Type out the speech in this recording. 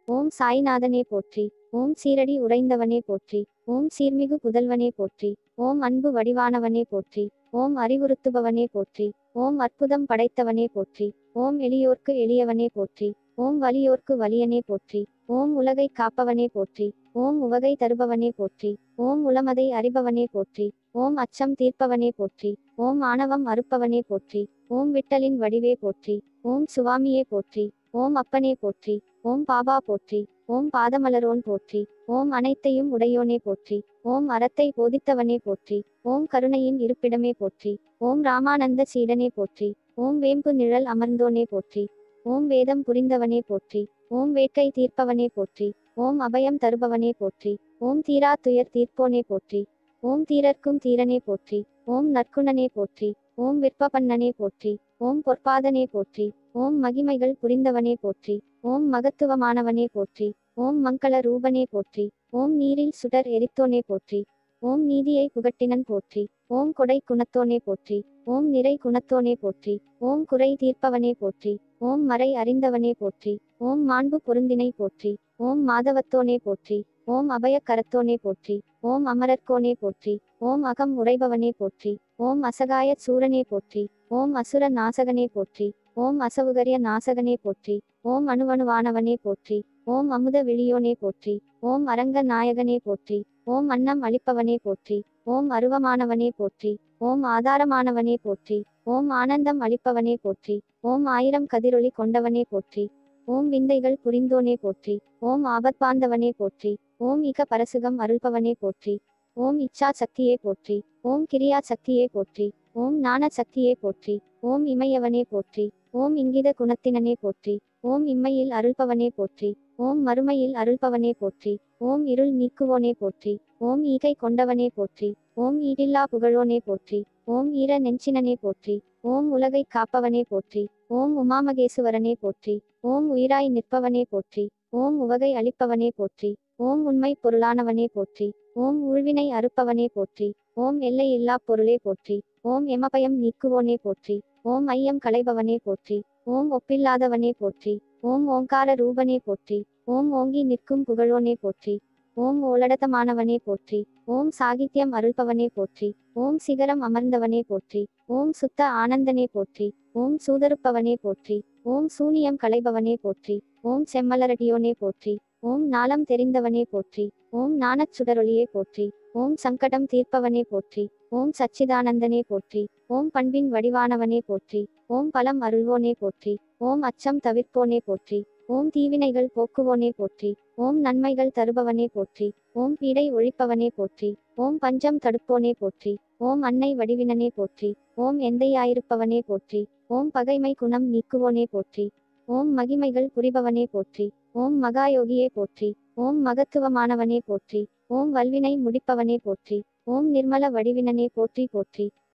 ஓம் சாய்நாதனே போற்றி ஓம் சீரடி உறைந்தவனே போற்றி ஓம் சீர்மிகு புதல்வனே போற்றி ஓம் அன்பு வடிவானவனே போற்றி ஓம் அறிவுறுத்துபவனே போற்றி ஓம் அற்புதம் படைத்தவனே போற்றி ஓம் எளியோர்க்கு எளியவனே போற்றி ஓம் வலியோர்க்கு வலியனே போற்றி ஓம் உலகை காப்பவனே போற்றி ஓம் உவகை தருபவனே போற்றி ஓம் உளமதை அறிபவனே போற்றி ஓம் அச்சம் தீர்ப்பவனே போற்றி ஓம் ஆணவம் அறுப்பவனே போற்றி ஓம் விட்டலின் வடிவே போற்றி ஓம் சுவாமியே போற்றி ஓம் அப்பனே போற்றி ஓம் பாபா போற்றி ஓம் பாதமலரோன் போற்றி ஓம் அனைத்தையும் உடையோனே போற்றி ஓம் அறத்தை போதித்தவனே போற்றி ஓம் கருணையின் இருப்பிடமே போற்றி ஓம் ராமானந்த சீடனே போற்றி ஓம் வேம்பு நிழல் அமர்ந்தோனே போற்றி ஓம் வேதம் புரிந்தவனே போற்றி ஓம் வேட்கை தீர்ப்பவனே போற்றி ஓம் அபயம் தருபவனே போற்றி ஓம் தீரா துயர் தீர்ப்போனே போற்றி ஓம் தீரர்க்கும் தீரனே போற்றி ஓம் நற்குணனே போற்றி ஓம் விற்பபன்னனே போற்றி ஓம் பொற்பாதனே போற்றி ஓம் மகிமைகள் புரிந்தவனே போற்றி ஓம் மகத்துவமானவனே போற்றி ஓம் மங்கள ரூபனே போற்றி ஓம் நீரில் சுடர் எரித்தோனே போற்றி ஓம் நீதியை புகட்டினன் போற்றி ஓம் கொடை குணத்தோனே போற்றி ஓம் நிறை குணத்தோனே போற்றி ஓம் குறை தீர்ப்பவனே போற்றி ஓம் மறை அறிந்தவனே போற்றி ஓம் மாண்பு பொருந்தினை போற்றி ஓம் மாதவத்தோனே போற்றி ஓம் அபய கரத்தோனே போற்றி ஓம் அமரர்கோனே போற்றி ஓம் அகம் உறைபவனே போற்றி ஓம் அசகாய சூரனே போற்றி ஓம் அசுர நாசகனே போற்றி ஓம் அசவுகரிய நாசகனே போற்றி ஓம் அணுவணுவானவனே போற்றி ஓம் அமுத விழியோனே போற்றி ஓம் அரங்க நாயகனே போற்றி ஓம் அன்னம் அளிப்பவனே போற்றி ஓம் அருவமானவனே போற்றி ஓம் ஆதாரமானவனே போற்றி ஓம் ஆனந்தம் அளிப்பவனே போற்றி ஓம் ஆயிரம் கதிரொளி கொண்டவனே போற்றி ஓம் விந்தைகள் புரிந்தோனே போற்றி ஓம் ஆபத்பாந்தவனே போற்றி ஓம் இக பரசுகம் அருள்பவனே போற்றி ஓம் இச்சா சக்தியே போற்றி ஓம் கிரியா சக்தியே போற்றி ஓம் ஞான சக்தியே போற்றி ஓம் இமையவனே போற்றி ஓம் இங்கித குணத்தினனே போற்றி ஓம் இம்மையில் அருள்பவனே போற்றி ஓம் மறுமையில் அருள்பவனே போற்றி ஓம் இருள் நீக்குவோனே போற்றி ஓம் ஈகை கொண்டவனே போற்றி ஓம் ஈடில்லா புகழோனே போற்றி ஓம் ஈர நெஞ்சினனே போற்றி ஓம் உலகை காப்பவனே போற்றி ஓம் உமாமகேசுவரனே போற்றி ஓம் உயிராய் நிற்பவனே போற்றி ஓம் உவகை அளிப்பவனே போற்றி ஓம் உண்மை பொருளானவனே போற்றி ஓம் ஊழ்வினை அறுப்பவனே போற்றி ஓம் எல்லை இல்லா பொருளே போற்றி ஓம் எமபயம் நீக்குவோனே போற்றி ஓம் ஐயம் களைபவனே போற்றி ஓம் ஒப்பில்லாதவனே போற்றி ஓம் ஓங்கார ரூபனே போற்றி ஓம் ஓங்கி நிற்கும் புகழோனே போற்றி ஓம் ஓலடத்தமானவனே போற்றி ஓம் சாகித்யம் அருள்பவனே போற்றி ஓம் சிகரம் அமர்ந்தவனே போற்றி ஓம் சுத்த ஆனந்தனே போற்றி ஓம் சூதருப்பவனே போற்றி ஓம் சூனியம் களைபவனே போற்றி ஓம் செம்மலரடியோனே போற்றி ஓம் நாளம் தெரிந்தவனே போற்றி ஓம் ஞானச் சுடரொளியே போற்றி ஓம் சங்கடம் தீர்ப்பவனே போற்றி ஓம் சச்சிதானந்தனே போற்றி ஓம் பண்பின் வடிவானவனே போற்றி ஓம் பலம் அருள்வோனே போற்றி ஓம் அச்சம் தவிர்ப்போனே போற்றி ஓம் தீவினைகள் போக்குவோனே போற்றி ஓம் நன்மைகள் தருபவனே போற்றி ஓம் பீடை ஒழிப்பவனே போற்றி ஓம் பஞ்சம் தடுப்போனே போற்றி ஓம் அன்னை வடிவினனே போற்றி ஓம் எந்தையாயிருப்பவனே போற்றி ஓம் பகைமை குணம் நீக்குவோனே போற்றி ஓம் மகிமைகள் புரிபவனே போற்றி ஓம் மகாயோகியே போற்றி ஓம் மகத்துவமானவனே போற்றி ஓம் வல்வினை முடிப்பவனே போற்றி ஓம் நிர்மல வடிவினனே போற்றி போற்றி